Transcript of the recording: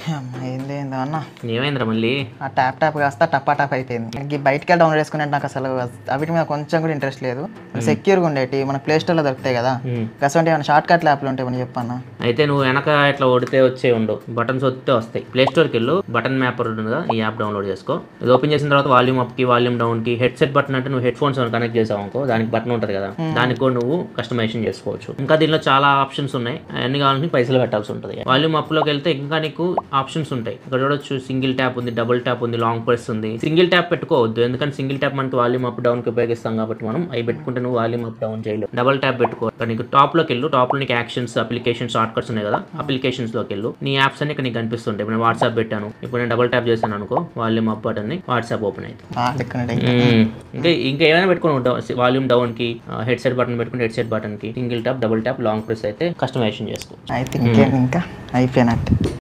అమ్మ, ఏంది ఏందో అన్న ఏమైందిరా మళ్ళీ ఆ ట్యాప్ ట్యాప్ కాస్త టప్పా టప్ అయిపోయింది మనకి బయటికి వెళ్ళి డౌన్లోడ్ చేసుకునే నాకు అసలు అవిటి మీద కొంచెం కూడా ఇంట్రెస్ట్ లేదు సెక్యూర్గా ఉండేటి మన ప్లే స్టోర్లో దొరుకుతాయి కదా మ్మ్. అసలు ఏమైనా షార్ట్ కట్ యాప్లు ఉంటాయి మనం చెప్పన్నా అయితే నువ్వు వెనక ఇట్లా ఓడితే వచ్చే ఉండవు బటన్స్ వస్తే వస్తాయి ప్లే స్టోర్కి వెళ్ళు బటన్ మ్యాపర్ ఉంటుందిగా ఈ యాప్ డౌన్లోడ్ చేసుకో ఇది ఓపెన్ చేసిన తర్వాత వాల్యూమ్ అప్కి వాల్యూమ్ డౌన్కి హెడ్సెట్ బటన్ అంటే నువ్వు హెడ్ ఫోన్స్ కనెక్ట్ చేసావు అనుకో దానికి బటన్ ఉంటుంది కదా దానికి కూడా నువ్వు కస్టమైజేషన్ చేసుకోవచ్చు ఇంకా దీనిలో చాలా ఆప్షన్స్ ఉన్నాయి అన్ని కావాలంటే పైసలు పెట్టాల్సి ఉంటుంది వాల్యూమ్ అప్లోకి వెళ్తే ఇంకా నీకు ఆప్షన్స్ ఉంటాయి ఇక్కడ చూడొచ్చు సింగిల్ ట్యాప్ ఉంది డబుల్ ట్యాప్ ఉంది లాంగ్ ప్రెస్ ఉంది సింగిల్ ట్యాప్ పెట్టుకోవద్దు ఎందుకంటే సింగిల్ ట్యాప్ మనకి వాల్యూమ్ అప్ డౌన్ కి ఉపయోగిస్తాం కాబట్టి మనం అవి పెట్టుకుంటే నువ్వు వాల్యూమ్ అప్ డౌన్ చేయలేవు డబుల్ ట్యాప్ పెట్టుకో ఇక్కడ నీకు టాప్ లోకి వెళ్ళు టాప్ లో నీకు యాక్షన్స్ అప్లికేషన్ షార్ట్ కట్స్ ఉన్నాయి కదా అప్లికేషన్స్ లోకి వెళ్ళు నీ యాప్స్ అన్ని ఇక్కడ నీకు కనిపిస్తుంటాయి ఇప్పుడు నేను వాట్సాప్ పెట్టాను ఇప్పుడు నేను డబుల్ ట్యాప్ చేశాను అనుకో వాల్యూమ్ అప్ బటన్ ని వాట్సాప్ ఓపెన్ అవుతుంది ఇక్కడ మ్మ్. ఇంకా ఇంకా ఏమైనా పెట్టుకుని ఉంటావు వాల్యూమ్ డౌన్ కి హెడ్సెట్ బటన్ పెట్టుకుంటే హెడ్సెట్ బటన్ కి single tap double tap long press అయితే కస్టమైజేషన్ చేసుకో అయితే ఇంకేం ఇంకా అయిపోయినట్టు